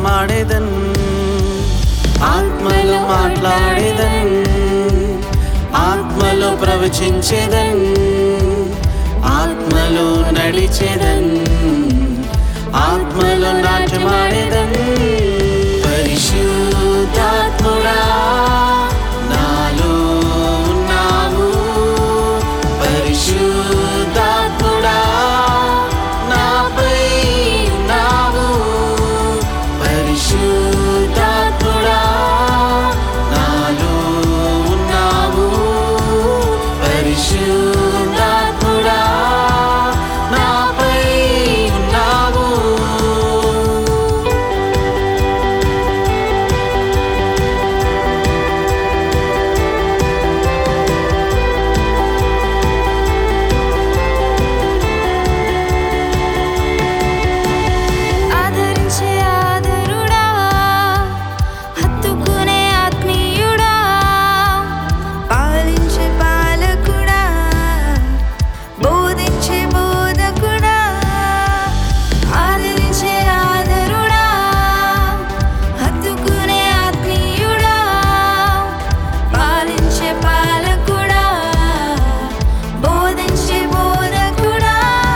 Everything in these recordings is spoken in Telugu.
నాట్యమాడేదన్ ఆత్మలో మాట్లాడేదన్ ఆత్మలో ప్రవచించేదన్ ఆత్మలో నడిచేదన్ ఆత్మలో నాట్యమాడేదన్ పరిశుద్ధాత్ముడా నాలో ఉన్నావు పరిశుద్ధాత్ముడా నాపై ఉన్నావు పరిశుద్ధాత్ముడా నాలో ఉన్నావు పరిశుద్ధాత్ముడా నాపై ఉన్నావు ఆదరించే ఆదరుడా హత్తుకునే ఆత్మీయుడా పాలించే పాలకుడా బోధించే బోధకుడా ఆదరించే ఆదరుడా హత్తుకునే ఆత్మీయుడా పాలించే పాలకుడా బోధించే బోధకుడా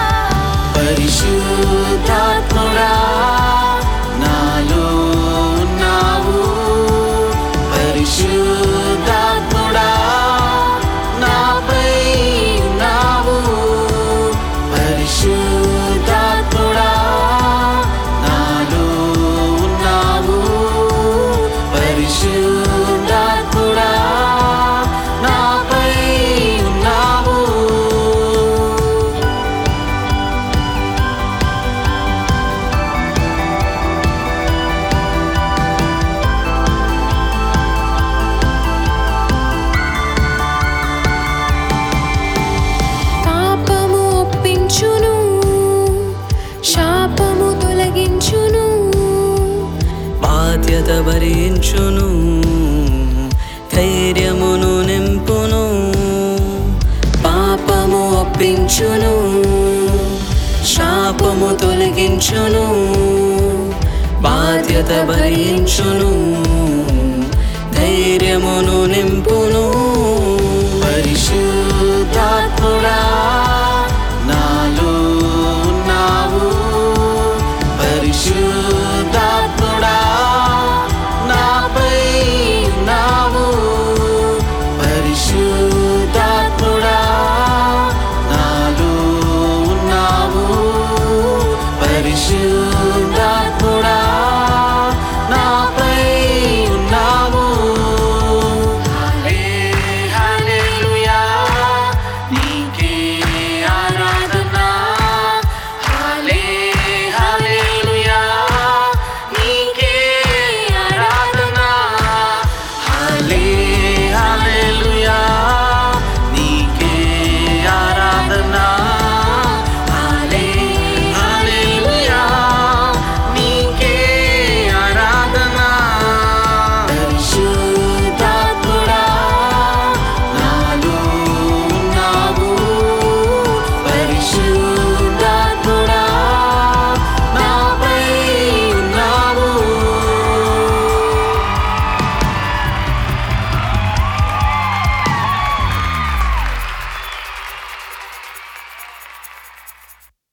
పరిశుద్ధాత్ముడా నాలో ఉన్నావు పరిశుద్ధాత్ముడా నాపై ఉన్నావు పరిశుద్ధాత్ముడా నాలో ఉన్నావు పరిశుద్ధాత్ముడా నాపై ఉన్నావు పాపము ఒప్పించును శాపము తొలగించును బాధ్యత భరించును ధైర్యమును నింపును పాపము ఒప్పించును శాపము తొలగించును బాధ్యత భరించును ధైర్యమును నింపును